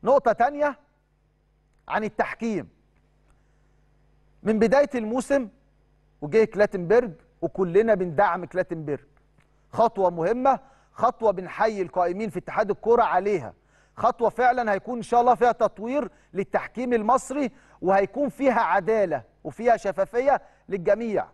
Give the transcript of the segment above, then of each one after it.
نقطه تانية عن التحكيم من بدايه الموسم وجه كلاتنبرج وكلنا بندعم كلاتنبرج خطوه مهمه خطوه بنحيي القائمين في اتحاد الكوره عليها خطوه فعلا هيكون ان شاء الله فيها تطوير للتحكيم المصري وهيكون فيها عداله وفيها شفافيه للجميع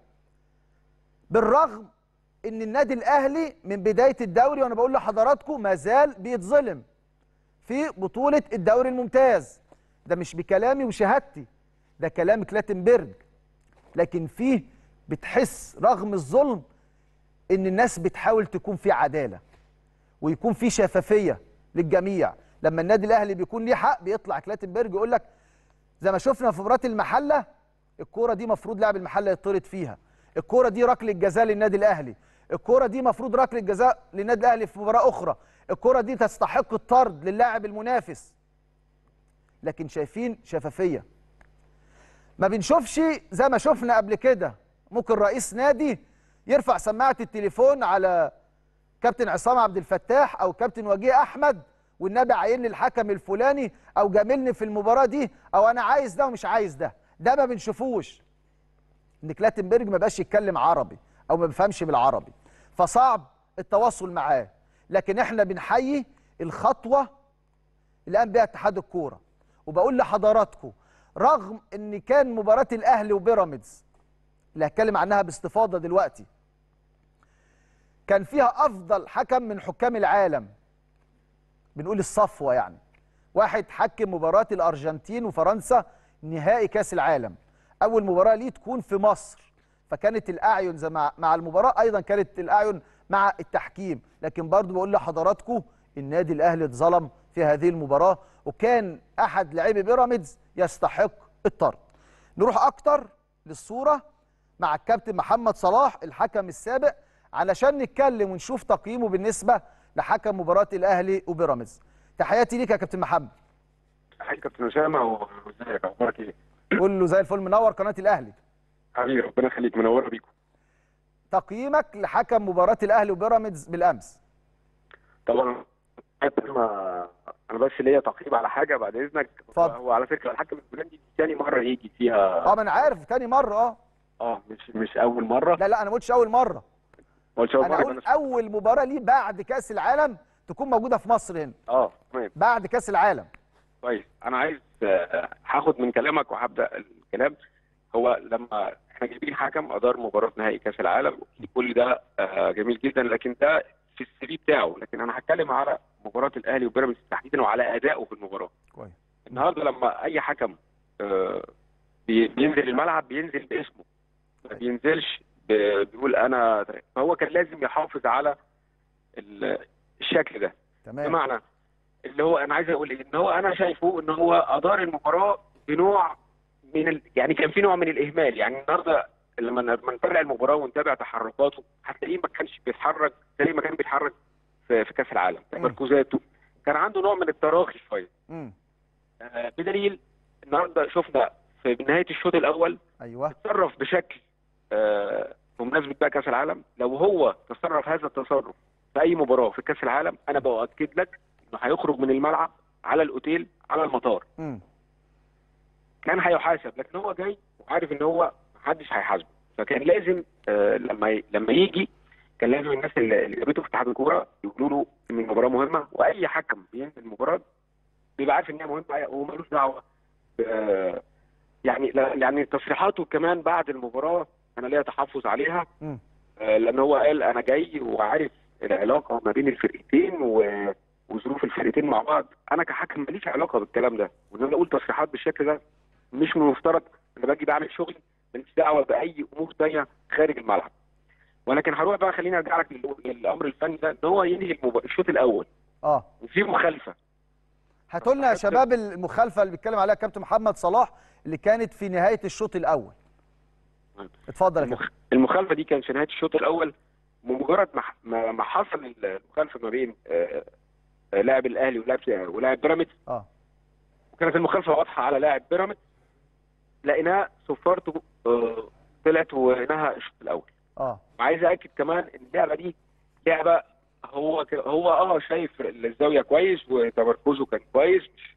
بالرغم ان النادي الاهلي من بدايه الدوري وانا بقول لحضراتكم ما زال بيتظلم في بطوله الدوري الممتاز ده مش بكلامي وشهادتي ده كلام كلاتنبرج لكن فيه بتحس رغم الظلم ان الناس بتحاول تكون في عداله ويكون في شفافيه للجميع لما النادي الاهلي بيكون ليه حق بيطلع كلاتنبرج يقول لك زي ما شفنا في مباراه المحله الكوره دي مفروض لاعب المحله يطرد فيها الكوره دي ركله جزاء للنادي الاهلي الكوره دي مفروض ركله جزاء للنادي الاهلي في مباراه اخرى الكوره دي تستحق الطرد للاعب المنافس لكن شايفين شفافيه ما بنشوفش زي ما شفنا قبل كده ممكن رئيس نادي يرفع سماعه التليفون على كابتن عصام عبد الفتاح او كابتن وجيه احمد والنبي عاين لي الحكم الفلاني او جاملني في المباراه دي او انا عايز ده ومش عايز ده ده ما بنشوفوش ان كلاتنبرج ما بقاش يتكلم عربي او ما بيفهمش بالعربي فصعب التواصل معاه لكن احنا بنحيي الخطوه اللي قام بها اتحاد الكوره وبقول لحضراتكم رغم ان كان مباراه الاهلي وبيراميدز اللي هتكلم عنها باستفاضه دلوقتي كان فيها افضل حكم من حكام العالم بنقول الصفوه يعني واحد حكم مباراه الارجنتين وفرنسا نهائي كاس العالم اول مباراه ليه تكون في مصر فكانت الاعين زي مع, مع المباراه ايضا كانت الاعين مع التحكيم لكن برضو بقول لحضراتكم النادي الاهلي اتظلم في هذه المباراه وكان احد لاعبي بيراميدز يستحق الطرد نروح اكتر للصوره مع الكابتن محمد صلاح الحكم السابق علشان نتكلم ونشوف تقييمه بالنسبه لحكم مباراه الاهلي وبيراميدز تحياتي ليك يا كابتن محمد حاجة كابتن اسامه وازيك اخبارك ايه؟ كله زي الفل منور قناه الاهلي حبيبي ربنا يخليك منوره بيكم تقييمك لحكم مباراه الاهلي وبيراميدز بالامس طبعا ما انا بس ليا تقييم على حاجه بعد اذنك اتفضل. هو على فكره الحكم البولندي دي تاني مره يجي فيها اه ما انا عارف تاني مره اه اه مش مش اول مره لا لا انا ما قلتش اول مره ما قلتش اول انا مره اقول يبقى اول مباراه ليه بعد كاس العالم تكون موجوده في مصر هنا اه تمام بعد كاس العالم كويس انا عايز آه، هاخد من كلامك وهبدا الكلام هو لما احنا جايبين حكم ادار مباراه نهائي كاس العالم كل ده آه، جميل جدا لكن ده في السي في بتاعه لكن انا هتكلم على مباراه الاهلي وبيراميدز تحديدا وعلى ادائه في المباراه كويس النهارده لما اي حكم آه، بي- بينزل الملعب بينزل باسمه ما بينزلش ب- بيقول انا فهو كان لازم يحافظ على ال- الشكل ده تمام بمعنى اللي هو انا عايز اقول ايه ان هو انا شايفه ان هو ادار المباراه بنوع من ال... يعني كان في نوع من الاهمال يعني النهارده لما لما نتابع المباراه ونتابع تحركاته هتلاقيه ما كانش بيتحرك زي ما كان بيتحرك في, في كاس العالم تمركزاته كان عنده نوع من التراخي شويه امم آه، بدليل النهارده شفنا في نهايه الشوط الاول ايوه تصرف بشكل آه، بمناسبه بقى كاس العالم لو هو تصرف هذا التصرف في اي مباراه في كاس العالم انا باكد لك انه هيخرج من الملعب على الاوتيل على المطار امم كان هيحاسب لكن هو جاي وعارف ان هو محدش هيحاسبه فكان لازم آه، لما ي- لما يجي كان لازم الناس اللي اللي جابته في اتحاد الكوره يقولوا له ان المباراه مهمه واي حكم بينزل المباراه بيبقى عارف ان هي مهمه ومالوش دعوه ب- يعني لا- يعني تصريحاته كمان بعد المباراه انا ليا تحفظ عليها امم آه، لان هو قال انا جاي وعارف العلاقه ما بين الفرقتين و- وظروف الفرقتين مع بعض انا كحكم ماليش علاقه بالكلام ده وان انا اقول تصريحات بالشكل ده مش من المفترض انا باجي بعمل شغلي ماليش دعوه باي امور تانيه خارج الملعب ولكن هروح بقى خليني ارجع لك لل- للامر الفني ده ان هو ينهي المب- الشوط الاول اه وفي مخالفه هاتوا لنا يا شباب المخالفه اللي بيتكلم عليها كابتن محمد صلاح اللي كانت في نهايه الشوط الاول اتفضل يا كابتن المخ... المخالفه دي كانت في نهايه الشوط الاول بمجرد ما ما ما حصل المخالفه ما بين آه، آه، لاعب الاهلي ولاعب ولاعب بيراميدز اه وكانت المخالفه واضحه على لاعب بيراميدز لقيناه صفارته آه، طلعت ونهى الشوط الاول اه وعايز اكد كمان ان اللعبه دي لعبه هو ك... هو اه شايف الزاويه كويس وتمركزه كان كويس مش مش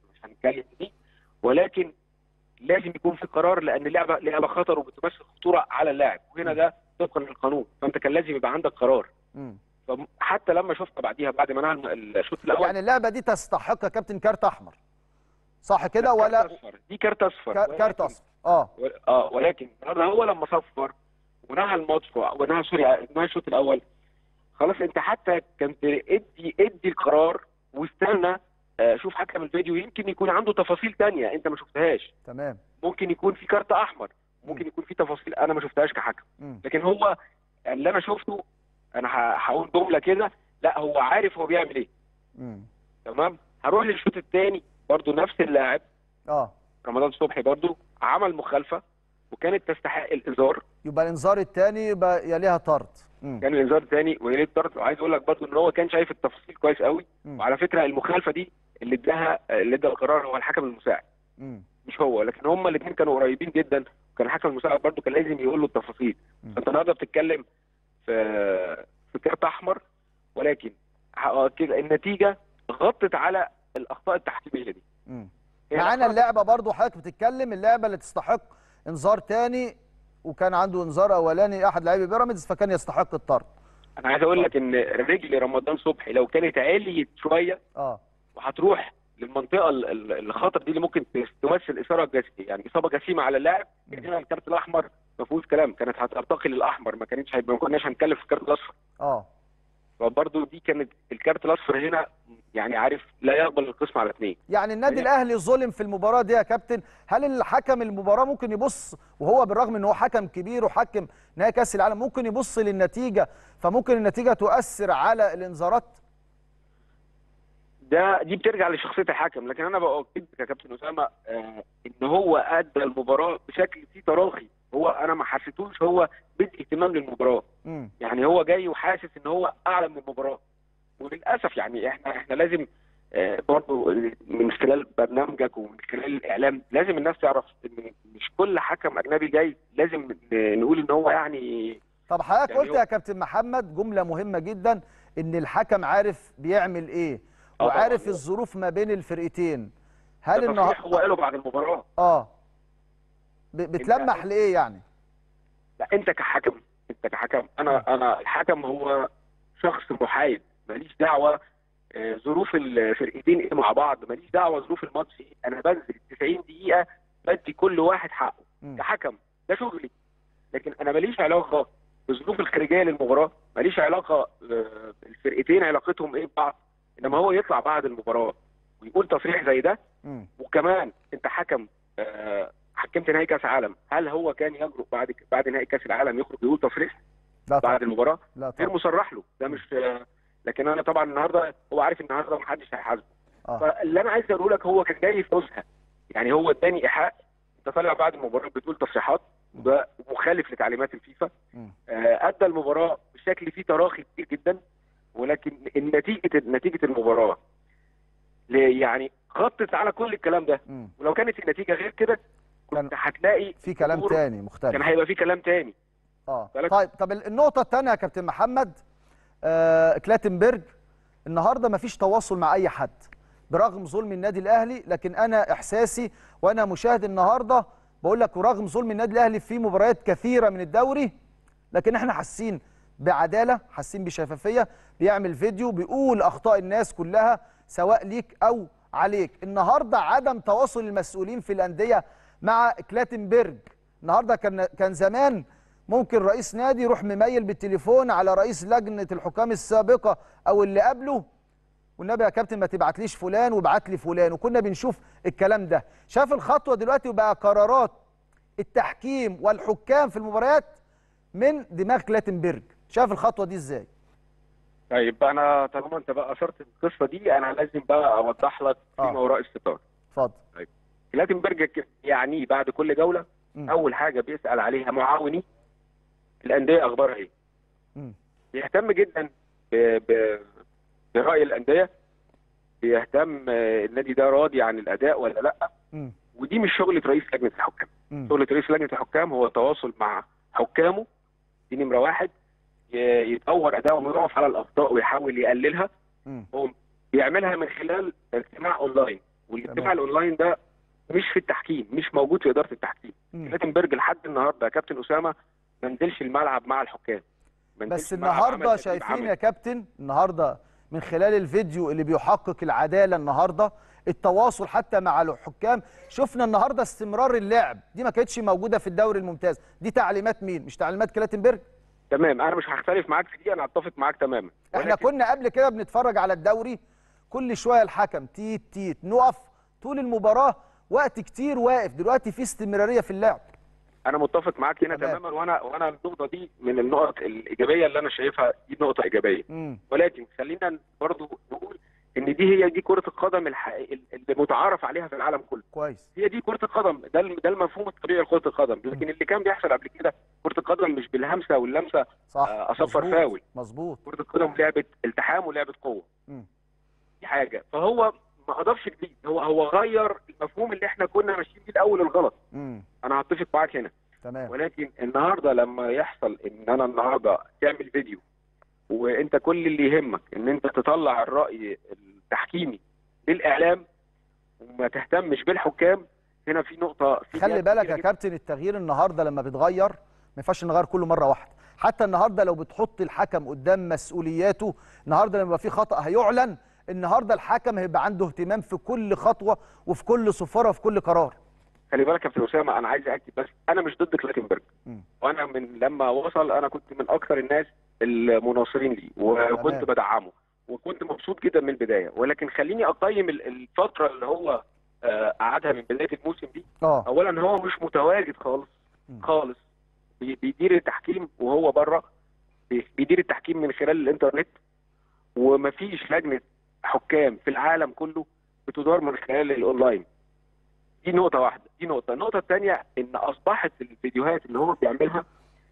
بنتكلم في دي ولكن لازم يكون في قرار لان اللعبه لعبه خطر وبتمثل خطوره على اللاعب وهنا ده طبقا للقانون فانت كان لازم يبقى عندك قرار مم. فحتى لما شفت بعديها بعد ما نهى الم- الشوط الاول يعني اللعبه دي تستحق يا كابتن كارت احمر صح كده كارت ولا أصفر. دي كارت اصفر كا- كارت ولكن- اصفر اه و- اه ولكن النهارده هو لما صفر ونهى الماتش ونهى سوري نهى الشوط الاول خلاص انت حتى كنت ادي ادي القرار واستنى آه، شوف حكم الفيديو يمكن يكون عنده تفاصيل تانية انت ما شفتهاش تمام ممكن يكون في كارت احمر ممكن يكون في تفاصيل انا ما شفتهاش كحكم مم. لكن هو اللي انا شفته انا ه- هقول جمله كده لا هو عارف هو بيعمل ايه مم. تمام هروح للشوط الثاني برضو نفس اللاعب اه رمضان صبحي برضو عمل مخالفه وكانت تستحق الانذار يبقى الانذار الثاني يبقى يليها طرد مم. كان الانذار الثاني ويليد طرد وعايز اقول لك برضو ان هو كان شايف التفاصيل كويس قوي مم. وعلى فكره المخالفه دي اللي اداها اللي ادى القرار هو الحكم المساعد مم. مش هو لكن هما الاثنين كانوا قريبين جدا وكان الحكم المساعد برضو كان لازم يقول له التفاصيل مم. فانت النهارده بتتكلم في في كارت احمر ولكن ح- كده النتيجه غطت على الاخطاء التحكيميه دي مم. هي معانا الأخطاء- اللعبه برضو حضرتك بتتكلم اللعبه اللي تستحق انذار تاني وكان عنده انذار اولاني احد لاعبي بيراميدز فكان يستحق الطرد انا عايز اقول لك ان رجل رمضان صبحي لو كانت عليت شويه اه وهتروح للمنطقه ال- ال- الخطر دي اللي ممكن تمثل اثاره جسديه يعني اصابه جسيمه على اللاعب كان هنا الكارت الاحمر ما فيهوش كلام كانت هترتقي للاحمر ما كانتش هيبقى ما كناش هنتكلم في الكارت الاصفر اه فبرضه دي كانت الكارت الاصفر هنا يعني عارف لا يقبل القسم على اثنين يعني النادي هي- الاهلي ظلم في المباراه دي يا كابتن هل الحكم المباراه ممكن يبص وهو بالرغم ان هو حكم كبير وحكم نهائي كاس العالم ممكن يبص للنتيجه فممكن النتيجه تؤثر على الانذارات ده دي بترجع لشخصيه الحكم لكن انا باكد يا كابتن اسامه آه ان هو ادى المباراه بشكل فيه تراخي هو انا ما حسيتوش هو بدء اهتمام للمباراه امم يعني هو جاي وحاسس ان هو اعلى من المباراه وللاسف يعني احنا احنا لازم آه، برضو من خلال برنامجك ومن خلال الاعلام لازم الناس تعرف ان مش كل حكم اجنبي جاي لازم ن- نقول ان هو يعني طب حضرتك يعني قلت هو- يا كابتن محمد جمله مهمه جدا ان الحكم عارف بيعمل ايه آه طبعاً. وعارف الظروف ما بين الفرقتين هل ده تصريح هو النهارده قاله بعد المباراه اه ب- بتلمح لايه يعني لا انت كحكم انت كحكم انا انا الحكم هو شخص محايد ماليش دعوه آه، ظروف الفرقتين ايه مع بعض ماليش دعوه ظروف الماتش ايه انا بنزل 90 دقيقه بدي كل واحد حقه مم. كحكم ده شغلي لكن انا ماليش علاقه بالظروف الخارجيه للمباراه ماليش علاقه آه، الفرقتين علاقتهم ايه ببعض انما هو يطلع بعد المباراه ويقول تصريح زي ده مم. وكمان انت حكم آه، حكمت نهائي كاس عالم هل هو كان يجرؤ بعد بعد نهائي كاس العالم يخرج يقول تصريح لا طبعا بعد المباراه لا غير طبعا مصرح له ده مش آه، لكن انا طبعا النهارده هو عارف النهارده محدش هيحاسبه اه فاللي انا عايز اقوله لك هو كان جاي يفوزها يعني هو اداني ايحاء انت طالع بعد المباراه بتقول تصريحات وده مخالف لتعليمات الفيفا مم. آه، ادى المباراه بشكل فيه تراخي كتير جدا ولكن النتيجه نتيجه المباراه ل- يعني غطت على كل الكلام ده مم. ولو كانت النتيجه غير كده كنت هتلاقي في كلام جمهور- تاني مختلف كان هيبقى في كلام تاني اه بالك؟ طيب طب النقطة الثانية يا كابتن محمد آه كلاتنبرج النهارده مفيش تواصل مع أي حد برغم ظلم النادي الأهلي لكن أنا إحساسي وأنا مشاهد النهارده بقول لك ورغم ظلم النادي الأهلي في مباريات كثيرة من الدوري لكن احنا حاسين بعدالة حاسين بشفافية بيعمل فيديو بيقول أخطاء الناس كلها سواء ليك أو عليك النهارده عدم تواصل المسؤولين في الأندية مع كلاتنبرج النهارده كان كان زمان ممكن رئيس نادي يروح مميل بالتليفون على رئيس لجنه الحكام السابقه او اللي قبله والنبي يا كابتن ما تبعتليش فلان وابعت لي فلان وكنا بنشوف الكلام ده شاف الخطوه دلوقتي وبقى قرارات التحكيم والحكام في المباريات من دماغ كلاتنبرج شاف الخطوه دي ازاي طيب انا طالما انت بقى اثرت القصه دي انا لازم بقى اوضح لك آه. فيما وراء الستار اتفضل كلاتنبرج ك- يعني بعد كل جوله مم. اول حاجه بيسال عليها معاوني الانديه اخبارها ايه مم. بيهتم جدا ب... ب... براي الانديه بيهتم آه، النادي ده راضي عن الاداء ولا لا مم. ودي مش شغله رئيس لجنه الحكام مم. شغله رئيس لجنه الحكام هو التواصل مع حكامه دي نمره واحد ي- يطور ادائهم ويقف على الاخطاء ويحاول يقللها مم. هو بيعملها من خلال اجتماع اونلاين والاجتماع تمام. الاونلاين ده مش في التحكيم مش موجود في اداره التحكيم مم. كلاتنبرج لحد النهارده يا كابتن اسامه ما نزلش الملعب مع الحكام ما نزلش بس الملعب، النهارده عمل تدريب، شايفين عمل- يا كابتن النهارده من خلال الفيديو اللي بيحقق العداله النهارده التواصل حتى مع الحكام شفنا النهارده استمرار اللعب دي ما كانتش موجوده في الدوري الممتاز دي تعليمات مين مش تعليمات كلاتنبرج تمام انا مش هختلف معاك في دي انا اتفق معاك تماما احنا ولكن كنا قبل كده بنتفرج على الدوري كل شويه الحكم تيت تيت نقف طول المباراه وقت كتير واقف دلوقتي في استمراريه في اللعب انا متفق معاك هنا تمام. تماما وانا وانا النقطه دي من النقط الايجابيه اللي انا شايفها دي نقطه ايجابيه امم ولكن خلينا برضو نقول ان دي هي دي كره القدم الحقيقيه اللي متعارف عليها في العالم كله كويس هي دي كره القدم ده الم- ده المفهوم الطبيعي لكره القدم لكن اللي كان بيحصل قبل كده كره القدم مش بالهمسه واللمسه صح آه، أصفر مظبوط، فاول. مظبوط كره القدم لعبه التحام ولعبه قوه مم. دي حاجه فهو ما اضافش جديد هو هو غير المفهوم اللي احنا كنا ماشيين بيه الاول الغلط امم انا هتفق معاك هنا تمام ولكن النهارده لما يحصل ان انا النهارده تعمل فيديو وانت كل اللي يهمك ان انت تطلع الراي التحكيمي للاعلام وما تهتمش بالحكام هنا في نقطه في خلي جهات بالك كتيرة يا جداً. كابتن التغيير النهارده لما بيتغير ما ينفعش نغير كله مره واحده حتى النهارده لو بتحط الحكم قدام مسؤولياته النهارده لما يبقى في خطا هيعلن النهارده الحكم هيبقى عنده اهتمام في كل خطوه وفي كل صفاره وفي كل قرار خلي بالك يا كابتن اسامه انا عايز اكد بس انا مش ضد كلاتنبرج مم. وانا من لما وصل انا كنت من اكثر الناس المناصرين ليه وكنت تمام. بدعمه وكنت مبسوط جدا من البدايه ولكن خليني اقيم ال- الفتره اللي هو آه، قعدها من بدايه الموسم دي اه اولا هو مش متواجد خالص مم. خالص بي- بيدير التحكيم وهو بره بي- بيدير التحكيم من خلال الانترنت ومفيش لجنه حكام في العالم كله بتدار من خلال الاونلاين دي نقطه واحده دي نقطه النقطه الثانيه ان اصبحت الفيديوهات اللي هو بيعملها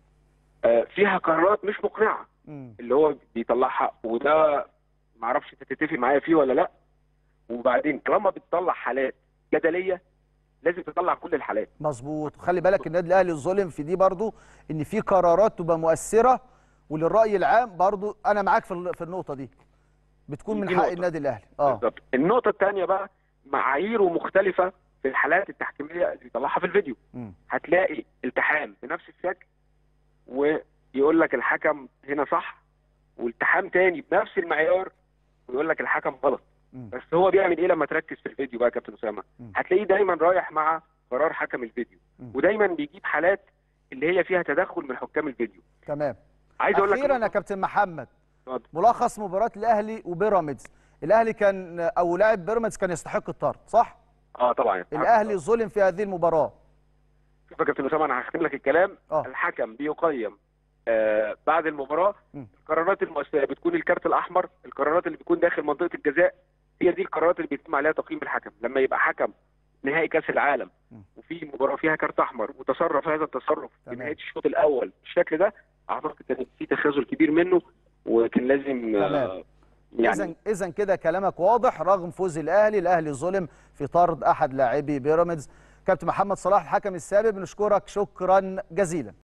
آه، فيها قرارات مش مقنعه مم. اللي هو بيطلعها وده معرفش انت تتفق معايا فيه ولا لا وبعدين طالما بتطلع حالات جدليه لازم تطلع كل الحالات مظبوط خلي بالك النادي الاهلي ظلم في دي برضو ان في قرارات تبقى مؤثره وللراي العام برضو انا معاك في ال- في النقطه دي بتكون من دي حق نقطة. النادي الاهلي اه بالظبط النقطه الثانيه بقى معاييره مختلفه في الحالات التحكيميه اللي بيطلعها في الفيديو مم. هتلاقي التحام بنفس الشكل ويقول لك الحكم هنا صح والتحام تاني بنفس المعيار ويقول لك الحكم غلط مم. بس هو بيعمل ايه لما تركز في الفيديو بقى يا كابتن اسامه مم. هتلاقيه دايما رايح مع قرار حكم الفيديو مم. ودايما بيجيب حالات اللي هي فيها تدخل من حكام الفيديو تمام عايز اقول لك اخيرا يا نقطة- كابتن محمد اتفضل. ملخص مباراه الاهلي وبيراميدز الاهلي كان او لاعب بيراميدز كان يستحق الطرد صح اه طبعا الاهلي ظلم في هذه المباراه شوف يا كابتن اسامه انا هختم لك الكلام اه الحكم بيقيم آه بعد المباراه مم. القرارات المؤثره بتكون الكارت الاحمر القرارات اللي بتكون داخل منطقه الجزاء هي دي القرارات اللي بيتم عليها تقييم الحكم لما يبقى حكم نهائي كاس العالم مم. وفي مباراه فيها كارت احمر وتصرف هذا التصرف في تمام. نهايه الشوط الاول بالشكل ده اعتقد كان في تخاذل كبير منه وكان لازم آه تمام. يعني اذا اذا كده كلامك واضح رغم فوز الاهلي الاهلي ظلم في طرد احد لاعبي بيراميدز كابتن محمد صلاح الحكم السابق بنشكرك شكرا جزيلا